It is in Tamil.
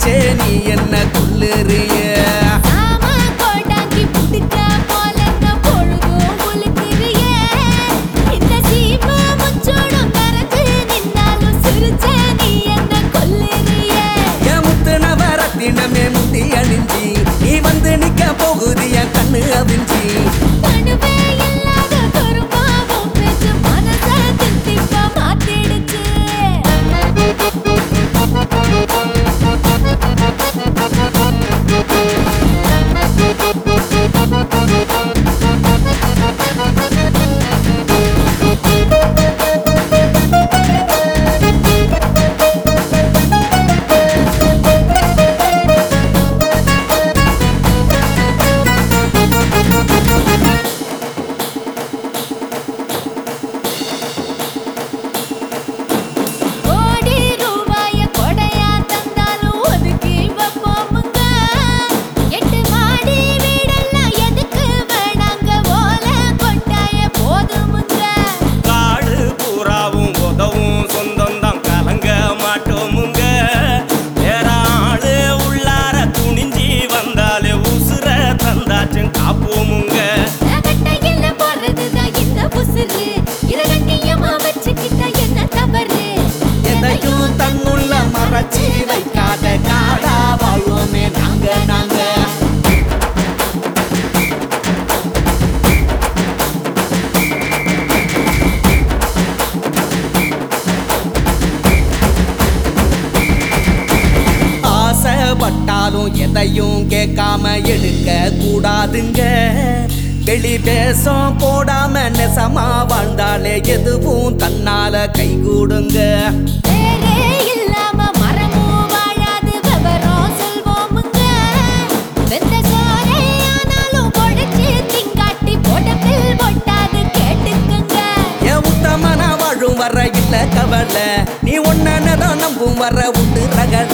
சிரிச்சே நீ என்ன கொல்லுறிய ஆமா கோடாங்கி புடிக்க போலங்க பொழுதும் உலுக்குறியே இந்த சீமா முச்சோடும் கரஞ்சு நின்னாலும் சிரிச்ச நீ என்ன கொல்லுறியே என் முத்து நவரத்தினமே முந்தி அணிஞ்சி நீ வந்து நிக்க போகுது என் கண்ணு அவிஞ்சி கணுவே இல்லாத கருமாவும் பேச்சு மனச தித்திப்பா மாத்திடுச்சு கோடி ரூபாய கொடையா தந்தாலும் ஒதுக்கி வைப்போமுங்க எட்டு மாடி வீடெல்லாம் எதுக்கு வேணாங்க ஓல கொட்டாய போதுமுங்க காடு பூராவும் உதவும் சொந்தம் தான் கலங்க மாட்டோமுங்க வேற ஆளு உள்ளார துணிஞ்சி வந்தாலே உசுர தந்தாச்சும் காப்போமுங்க நகட்டையில போறதுதான் இந்த புசுரு இரகட்டியமா வச்சுக்கிட்ட என்ன தவறு எதையும் தன்னுள்ள மறைச்சி வைக்காத காடா வாழ்வோமே நாங்க நாங்க ஆசைப்பட்டாலும் எதையும் கேட்காம எடுக்க கூடாதுங்க வெளி பேசம் போடாம நெசமா வாழ்ந்தாலே எதுவும் தன்னால கைகூடுங்க வேறே இல்லாம மரமும் வாழாது விவரம் சொல்வோமுங்க வெந்த சோறே ஆனாலும் பொடிச்சு திங்காட்டி போடப்பில் பொட்டாது கேட்டுக்குங்க என் உத்தமனா வாழும் வர இல்ல கவலை நீ ஒன்னதான் நம்பும் வர உண்டு ரகல